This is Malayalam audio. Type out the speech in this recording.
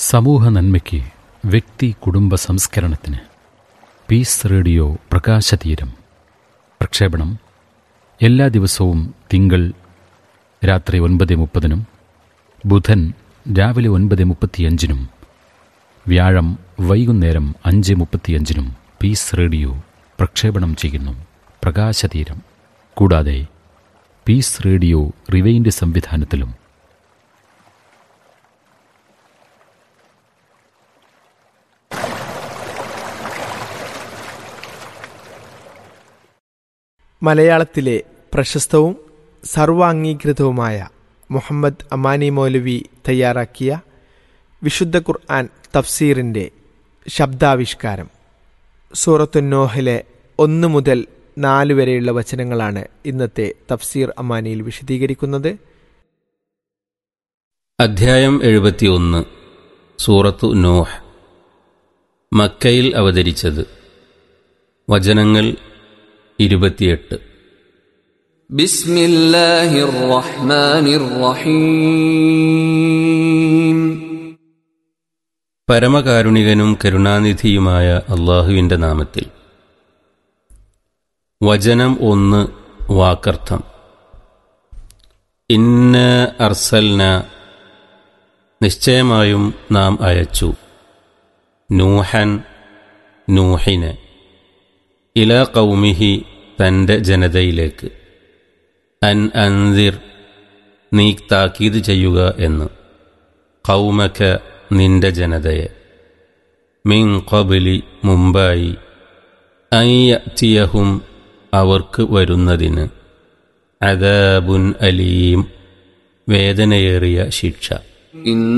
സമൂഹ നന്മയ്ക്ക് വ്യക്തി കുടുംബ സംസ്കരണത്തിന് പീസ് റേഡിയോ പ്രകാശതീരം പ്രക്ഷേപണം എല്ലാ ദിവസവും തിങ്കൾ രാത്രി ഒൻപത് മുപ്പതിനും ബുധൻ രാവിലെ ഒൻപത് മുപ്പത്തിയഞ്ചിനും വ്യാഴം വൈകുന്നേരം അഞ്ച് മുപ്പത്തിയഞ്ചിനും പീസ് റേഡിയോ പ്രക്ഷേപണം ചെയ്യുന്നു പ്രകാശതീരം കൂടാതെ പീസ് റേഡിയോ റിവൈൻഡ് സംവിധാനത്തിലും മലയാളത്തിലെ പ്രശസ്തവും സർവാംഗീകൃതവുമായ മുഹമ്മദ് അമാനി മൗലവി തയ്യാറാക്കിയ വിശുദ്ധ ഖുർആൻ തഫ്സീറിൻ്റെ ശബ്ദാവിഷ്കാരം സൂറത്തുന്നോഹിലെ ഒന്ന് മുതൽ നാല് വരെയുള്ള വചനങ്ങളാണ് ഇന്നത്തെ തഫ്സീർ അമാനിയിൽ വിശദീകരിക്കുന്നത് അധ്യായം എഴുപത്തിയൊന്ന് സൂറത്തു നോഹ് മക്കയിൽ അവതരിച്ചത് വചനങ്ങൾ ഇരുപത്തിയെട്ട് بسم الله الرحمن الرحيم പരമകാരുണികനും കരുണാനിധിയുമായ അള്ളാഹുവിൻ്റെ നാമത്തിൽ വചനം ഒന്ന് വാക്കർത്ഥം ഇന്ന അർസൽന നിശ്ചയമായും നാം അയച്ചു നൂഹൻ നൂഹിന് ഇല കൗമിഹി തൻ്റെ ജനതയിലേക്ക് അൻ അൻതിർ നീ താക്കീത് ചെയ്യുക എന്ന് കൗമക നിന്റെ ജനതയെ മിൻ കബലി മുമ്പായി അയ്യത്തിയഹും അവർക്ക് വരുന്നതിന് അദാബുൻ അലീം വേദനയേറിയ ശിക്ഷ إن